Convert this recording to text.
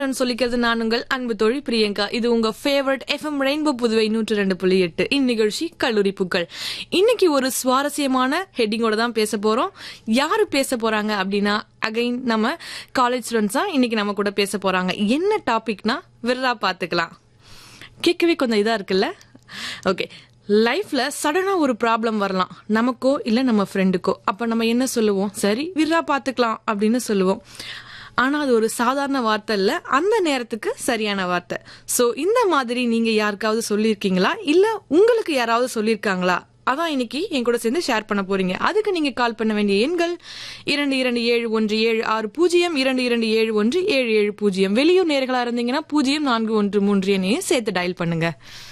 நான் சொல்லிக்கிறது நான் உங்கள் அன்பு தோழி பிரியங்கா இது உங்க ஃபேவரட் எஃப்எம் ரெயின்போ புதுவை நூற்று ரெண்டு புள்ளி எட்டு இந்நிகழ்ச்சி கல்லூரி புக்கள் இன்னைக்கு ஒரு சுவாரஸ்யமான ஹெட்டிங்கோட தான் பேச போறோம் யாரு பேச போறாங்க அப்படின்னா அகைன் நம்ம காலேஜ் ஸ்டூடெண்ட்ஸ் தான் இன்னைக்கு நம்ம கூட பேச போறாங்க என்ன டாபிக்னா விரதா பாத்துக்கலாம் கேட்கவே கொஞ்சம் இதா இருக்குல்ல ஓகே லைஃப்ல சடனா ஒரு ப்ராப்ளம் வரலாம் நமக்கோ இல்ல நம்ம ஃப்ரெண்டுக்கோ அப்ப நம்ம என்ன சொல்லுவோம் சரி விரா பாத்துக்கலாம் அப்படின்னு சொல்லுவோம் ஆனா அது ஒரு சாதாரண வார்த்தை இல்ல அந்த நேரத்துக்கு சரியான வார்த்தை சோ இந்த மாதிரி நீங்க யாருக்காவது சொல்லியிருக்கீங்களா இல்ல உங்களுக்கு யாராவது சொல்லியிருக்காங்களா அதான் இன்னைக்கு என் கூட சேர்ந்து ஷேர் பண்ண போறீங்க அதுக்கு நீங்க கால் பண்ண வேண்டிய எண்கள் இரண்டு இரண்டு ஏழு ஒன்று ஏழு ஆறு பூஜ்ஜியம் இரண்டு இரண்டு ஏழு ஒன்று ஏழு ஏழு பூஜ்ஜியம் வெளியூர் நேர்களா இருந்தீங்கன்னா பூஜ்ஜியம் நான்கு ஒன்று மூன்று எண்ணையும் சேர்த்து டயல் பண்ணுங்க